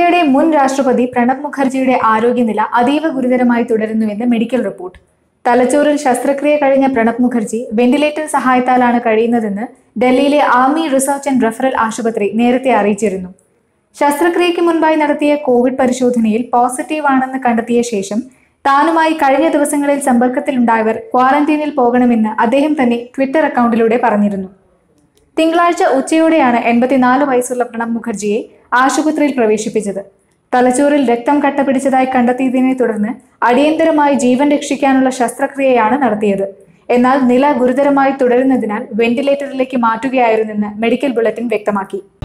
ഇന്ത്യയുടെ മുൻ രാഷ്ട്രപതി പ്രണബ് മുഖർജിയുടെ ആരോഗ്യനില അതീവ ഗുരുതരമായി തുടരുന്നുവെന്ന് മെഡിക്കൽ റിപ്പോർട്ട് തലച്ചോറിൽ ശസ്ത്രക്രിയ കഴിഞ്ഞ പ്രണബ് മുഖർജി വെന്റിലേറ്റർ സഹായത്താലാണ് കഴിയുന്നതെന്ന് ഡൽഹിയിലെ ആർമി റിസർച്ച് ആൻഡ് റഫറൽ ആശുപത്രി നേരത്തെ അറിയിച്ചിരുന്നു ശസ്ത്രക്രിയയ്ക്ക് മുൻപായി നടത്തിയ കോവിഡ് പരിശോധനയിൽ പോസിറ്റീവ് ആണെന്ന് കണ്ടെത്തിയ ശേഷം താനുമായി കഴിഞ്ഞ ദിവസങ്ങളിൽ സമ്പർക്കത്തിലുണ്ടായവർ ക്വാറന്റീനിൽ പോകണമെന്ന് അദ്ദേഹം തന്നെ ട്വിറ്റർ അക്കൗണ്ടിലൂടെ പറഞ്ഞിരുന്നു തിങ്കളാഴ്ച ഉച്ചയോടെയാണ് എൺപത്തിനാല് വയസ്സുള്ള പ്രണബ് മുഖർജിയെ ആശുപത്രിയിൽ പ്രവേശിപ്പിച്ചത് തലച്ചോറിൽ രക്തം കട്ട പിടിച്ചതായി കണ്ടെത്തിയതിനെ തുടർന്ന് അടിയന്തരമായി ജീവൻ രക്ഷിക്കാനുള്ള ശസ്ത്രക്രിയയാണ് നടത്തിയത് എന്നാൽ നില ഗുരുതരമായി തുടരുന്നതിനാൽ വെന്റിലേറ്ററിലേക്ക് മാറ്റുകയായിരുന്നെന്ന് മെഡിക്കൽ ബുള്ളറ്റിൻ വ്യക്തമാക്കി